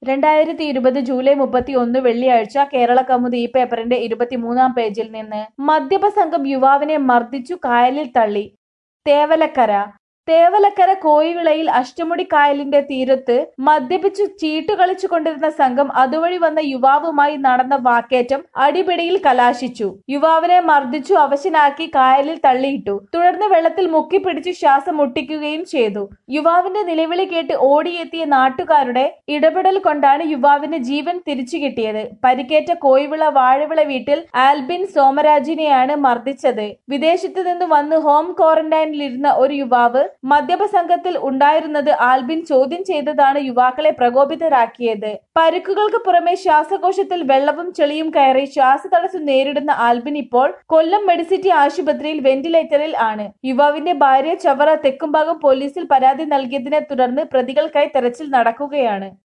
രണ്ടായിരത്തി ഇരുപത് ജൂലൈ മുപ്പത്തി ഒന്ന് വെള്ളിയാഴ്ച കേരള കൗമുദി ഈ പേപ്പറിന്റെ ഇരുപത്തിമൂന്നാം പേജിൽ നിന്ന് മദ്യപ സംഘം യുവാവിനെ മർദ്ദിച്ചു കായലിൽ തള്ളി തേവലക്കര തേവലക്കര കോയിവിളയിൽ അഷ്ടമുടി കായലിന്റെ തീരത്ത് മദ്യപിച്ചു ചീട്ടുകളിച്ചു കൊണ്ടിരുന്ന സംഘം അതുവഴി വന്ന യുവാവുമായി നടന്ന വാക്കേറ്റം അടിപിടിയിൽ കലാശിച്ചു യുവാവിനെ മർദ്ദിച്ചു അവശനാക്കി കായലിൽ തള്ളിയിട്ടു തുടർന്ന് വെള്ളത്തിൽ മുക്കിപ്പിടിച്ചു ശ്വാസം മുട്ടിക്കുകയും ചെയ്തു യുവാവിന്റെ നിലവിളി കേട്ട് ഓടിയെത്തിയ നാട്ടുകാരുടെ ഇടപെടൽ കൊണ്ടാണ് യുവാവിന് ജീവൻ തിരിച്ചു കിട്ടിയത് പരിക്കേറ്റ കോയിവിള വാഴവിള വീട്ടിൽ ആൽബിൻ സോമരാജിനെയാണ് മർദ്ദിച്ചത് വിദേശത്ത് നിന്ന് വന്ന് ഹോം ക്വാറന്റൈനിലിരുന്ന ഒരു യുവാവ് മദ്യപ സംഘത്തിൽ ഉണ്ടായിരുന്നത് ആൽബിൻ ചോദ്യം ചെയ്തതാണ് യുവാക്കളെ പ്രകോപിതരാക്കിയത് പരുക്കുകൾക്ക് പുറമെ ശ്വാസകോശത്തിൽ വെള്ളവും ചെളിയും കയറി ശ്വാസതടസ്സം നേരിടുന്ന ആൽബിൻ ഇപ്പോൾ കൊല്ലം മെഡിസിറ്റി ആശുപത്രിയിൽ വെന്റിലേറ്ററിൽ ആണ് യുവാവിന്റെ ഭാര്യ ചവറ തെക്കുംഭാഗം പോലീസിൽ പരാതി നൽകിയതിനെ തുടർന്ന് പ്രതികൾക്കായി തെരച്ചിൽ നടക്കുകയാണ്